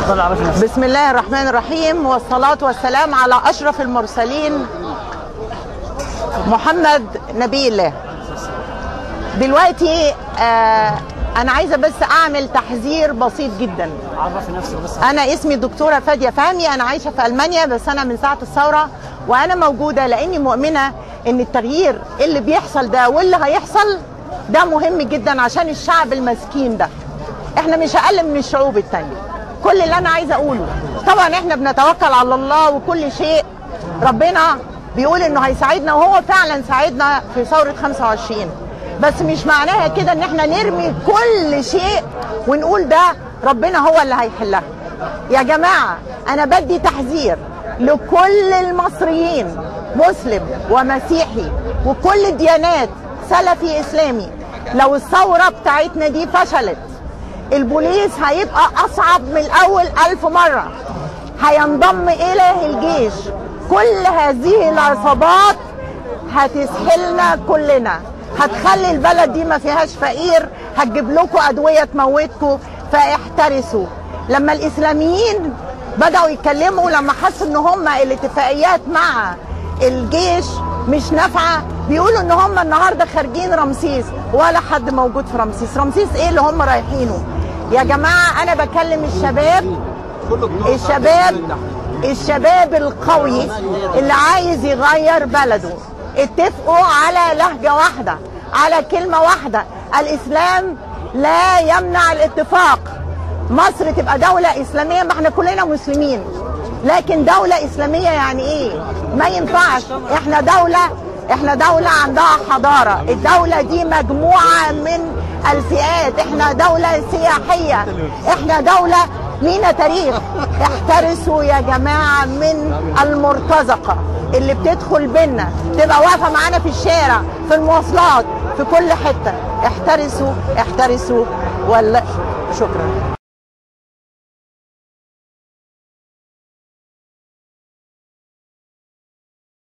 اتفضل عرفي نفسك بسم الله الرحمن الرحيم والصلاة والسلام على أشرف المرسلين محمد نبي الله دلوقتي آه أنا عايزة بس أعمل تحذير بسيط جدا عرفي نفسك بس أنا اسمي الدكتورة فادية فهمي أنا عايشة في ألمانيا بس أنا من ساعة الثورة وأنا موجودة لأني مؤمنة إن التغيير اللي بيحصل ده واللي هيحصل ده مهم جدا عشان الشعب المسكين ده احنا مش أقل من الشعوب التانية كل اللي أنا عايزة أقوله طبعا احنا بنتوكل على الله وكل شيء ربنا بيقول إنه هيساعدنا وهو فعلا ساعدنا في ثورة 25 بس مش معناها كده ان احنا نرمي كل شيء ونقول ده ربنا هو اللي هيحلها يا جماعة انا بدي تحذير لكل المصريين مسلم ومسيحي وكل الديانات سلفي اسلامي لو الثورة بتاعتنا دي فشلت البوليس هيبقى اصعب من الاول الف مرة هينضم اليه الجيش كل هذه العصابات هتسحلنا كلنا هتخلي البلد دي ما فيهاش فقير هتجيب لكم ادويه تموتكم فاحترسوا لما الاسلاميين بداوا يتكلموا لما حسوا ان هم الاتفاقيات مع الجيش مش نافعه بيقولوا ان هم النهارده خارجين رمسيس ولا حد موجود في رمسيس رمسيس ايه اللي هم رايحينه يا جماعه انا بكلم الشباب الشباب الشباب القوي اللي عايز يغير بلده اتفقوا على لهجة واحدة على كلمة واحدة الإسلام لا يمنع الاتفاق مصر تبقى دولة إسلامية ما احنا كلنا مسلمين لكن دولة إسلامية يعني إيه؟ ما ينفعش احنا دولة احنا دولة عندها حضارة الدولة دي مجموعة من الفئات احنا دولة سياحية احنا دولة لينا تاريخ احترسوا يا جماعة من المرتزقة اللي بتدخل بينا تبقى واقفة معانا في الشارع في المواصلات في كل حتة احترسوا احترسوا ولا شكرا